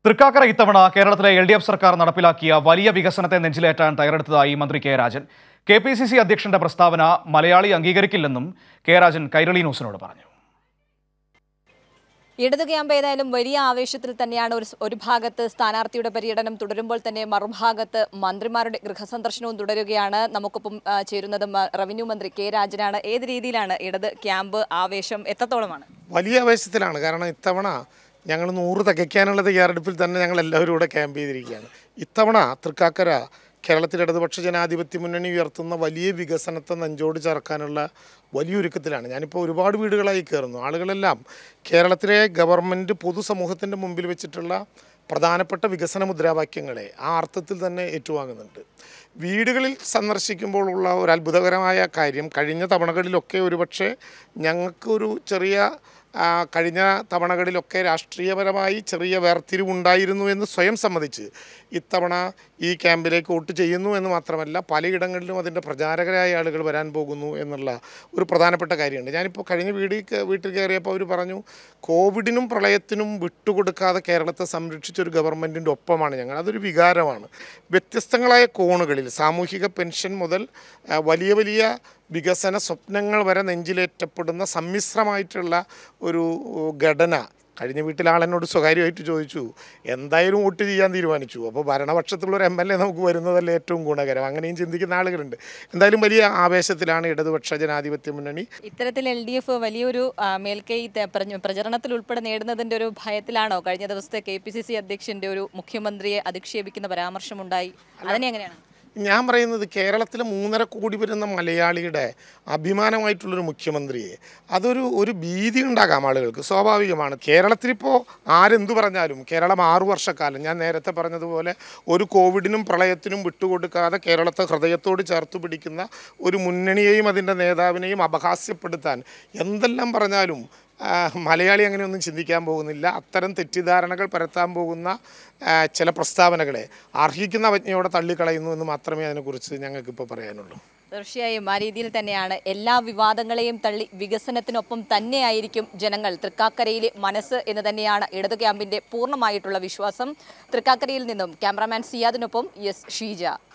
തൃക്കാക്കര ഇത്തവണ കേരളത്തിലെ L D F സർക്കാർ നടപ്പിലാക്കിയ വലിയ വികസനത്തെ നെഞ്ചിലേറ്റാൻ തയ്യാറെടുത്തതായി മന്ത്രി K Rajan K P C C അധ്യക്ഷന്റെ പ്രസ്താവന മലയാളി അംഗീകരിക്കില്ലെന്നും കെ രാജൻ കൈരളി ന്യൂസിനോട് പറഞ്ഞു ഇടതു ക്യാമ്പ് ഏതായാലും വലിയ ആവേശത്തിൽ തന്നെയാണ് ഒരു ഒരു ഭാഗത്ത് സ്ഥാനാർത്ഥിയുടെ പര്യടനം തുടരുമ്പോൾ തന്നെ മറുഭാഗത്ത് മന്ത്രിമാരുടെ ഗൃഹസന്ദർശനവും തുടരുകയാണ് നമുക്കൊപ്പം ആ, ചേരുന്നതും ആ, റവന്യൂ മന്ത്രി കെ രാജനാണ് ഏത് രീതിയിലാണ് ഇടത് ക്യാമ്പ് ആവേശം എത്രത്തോളമാണ് വലിയ ആവേശത്തിലാണ് കാരണം ഇത്തവണ ഞങ്ങൾ നൂറ് തികയ്ക്കാനുള്ള തയ്യാറെടുപ്പിൽ തന്നെ ഞങ്ങൾ എല്ലാവരും ഇവിടെ ക്യാമ്പ് ചെയ്തിരിക്കുകയാണ് ഇത്തവണ തൃക്കാക്കര കേരളത്തിലെ ഇടതുപക്ഷ ജനാധിപത്യ മുന്നണി ഉയർത്തുന്ന വലിയ വികസനത്തെ നെഞ്ചോട് ചേർക്കാനുള്ള വലിയൊരുക്കത്തിലാണ് ഞാനിപ്പോൾ ഒരുപാട് വീടുകളായി കയറുന്നു ആളുകളെല്ലാം കേരളത്തിലെ ഗവൺമെൻറ് പൊതുസമൂഹത്തിൻ്റെ മുമ്പിൽ വെച്ചിട്ടുള്ള പ്രധാനപ്പെട്ട വികസന മുദ്രാവാക്യങ്ങളെ ആ അർത്ഥത്തിൽ തന്നെ ഏറ്റുവാങ്ങുന്നുണ്ട് വീടുകളിൽ സന്ദർശിക്കുമ്പോൾ ഉള്ള ഒരു അത്ഭുതകരമായ കാര്യം കഴിഞ്ഞ തവണകളിലൊക്കെ ഒരുപക്ഷെ ഞങ്ങൾക്കൊരു ചെറിയ ആ, കഴിഞ്ഞ തവണകളിലൊക്കെ രാഷ്ട്രീയപരമായി ചെറിയ വേർതിരിവുണ്ടായിരുന്നു എന്ന് സ്വയം സമ്മതിച്ച് ഇത്തവണ ഈ ക്യാമ്പിലേക്ക് വോട്ട് ചെയ്യുന്നു എന്ന് മാത്രമല്ല പലയിടങ്ങളിലും അതിൻ്റെ പ്രചാരകരായ ആളുകൾ വരാൻ പോകുന്നു എന്നുള്ള ഒരു പ്രധാനപ്പെട്ട കാര്യമുണ്ട് ഞാനിപ്പോൾ കഴിഞ്ഞ വീടിൽ ക- വീട്ടിൽ കയറിയപ്പോൾ അവർ പറഞ്ഞു കോവിഡിനും പ്രളയത്തിനും വിട്ടുകൊടുക്കാതെ കേരളത്തെ സംരക്ഷിച്ച ഒരു ഗവൺമെൻറ്റിൻ്റെ ഒപ്പമാണ് ഞങ്ങൾ അതൊരു വികാരമാണ് വ്യത്യസ്തങ്ങളായ കോണുകളിൽ സാമൂഹിക പെൻഷൻ മുതൽ ആ, വലിയ വലിയ വികസന സ്വപ്നങ്ങൾ വരെ നെഞ്ചിലേറ്റപ്പെടുന്ന സമ്മിശ്രമായിട്ടുള്ള ഒരു ഘടന കഴിഞ്ഞ വീട്ടിൽ ആളെന്നോട് സ്വകാര്യമായിട്ട് ചോദിച്ചു എന്തായാലും വോട്ട് ചെയ്യാൻ തീരുമാനിച്ചു അപ്പോൾ ഭരണപക്ഷത്തുള്ള ഒരു എം എൽ എ നമുക്ക് വരുന്നതല്ലേ ഏറ്റവും ഗുണകരം അങ്ങനെയും ചിന്തിക്കുന്ന ആളുകളുണ്ട് എന്തായാലും വലിയ ആവേശത്തിലാണ് ഇടതുപക്ഷ ജനാധിപത്യ മുന്നണി ഇത്തരത്തിൽ എൽ ഡി എഫ് വലിയൊരു ആ, മേൽക്കൈ ത- പ്രച- പ്രചരണത്തിൽ ഉൾപ്പെടെ നേടുന്നതിന്റെ ഒരു ഭയത്തിലാണോ കഴിഞ്ഞ ദിവസത്തെ കെ പി സി സി അധ്യക്ഷന്റെ ഒരു മുഖ്യമന്ത്രിയെ അധിക്ഷേപിക്കുന്ന പരാമർശമുണ്ടായി അതിനെ എങ്ങനെയാണ് ഞാൻ പറയുന്നത് കേരളത്തിലെ മൂന്നര കോടി വരുന്ന മലയാളിയുടെ അഭിമാനമായിട്ടുള്ളൊരു മുഖ്യമന്ത്രിയെ അതൊരു ഒരു ഭീതി ഉണ്ടാകാം ആളുകൾക്ക് സ്വാഭാവികമാണ് കേരളത്തിലിപ്പോൾ ആരെന്തു പറഞ്ഞാലും കേരളം ആറു വർഷക്കാലം ഞാൻ നേരത്തെ പറഞ്ഞതുപോലെ ഒരു കോവിഡിനും പ്രളയത്തിനും വിട്ടുകൊടുക്കാതെ കേരളത്തെ ഹൃദയത്തോട് ചേർത്ത് പിടിക്കുന്ന ഒരു മുന്നണിയെയും അതിൻ്റെ നേതാവിനെയും അപഹാസ്യപ്പെടുത്താൻ എന്തെല്ലാം പറഞ്ഞാലും ആ, മലയാളി അങ്ങനെയൊന്നും ചിന്തിക്കാൻ പോകുന്നില്ല അത്തരം തെറ്റിദ്ധാരണകൾ പരത്താൻ പോകുന്ന ആ, ചില പ്രസ്താവനകളെ അർഹിക്കുന്ന അവജ്ഞയോടെ തള്ളിക്കളയുന്നു എന്ന് മാത്രമേ അതിനെക്കുറിച്ച് ഞങ്ങൾക്കിപ്പോൾ പറയാനുള്ളൂ തീർച്ചയായും ആ രീതിയിൽ തന്നെയാണ് എല്ലാ വിവാദങ്ങളെയും തള്ളി വികസനത്തിനൊപ്പം തന്നെയായിരിക്കും ജനങ്ങൾ തൃക്കാക്കരയിലെ മനസ്സ് എന്ന് തന്നെയാണ് ഇടതു ക്യാമ്പിന്റെ പൂർണ്ണമായിട്ടുള്ള വിശ്വാസം തൃക്കാക്കരയിൽ നിന്നും ക്യാമറാമാൻ സിയാദിനൊപ്പം എസ് ഷീജ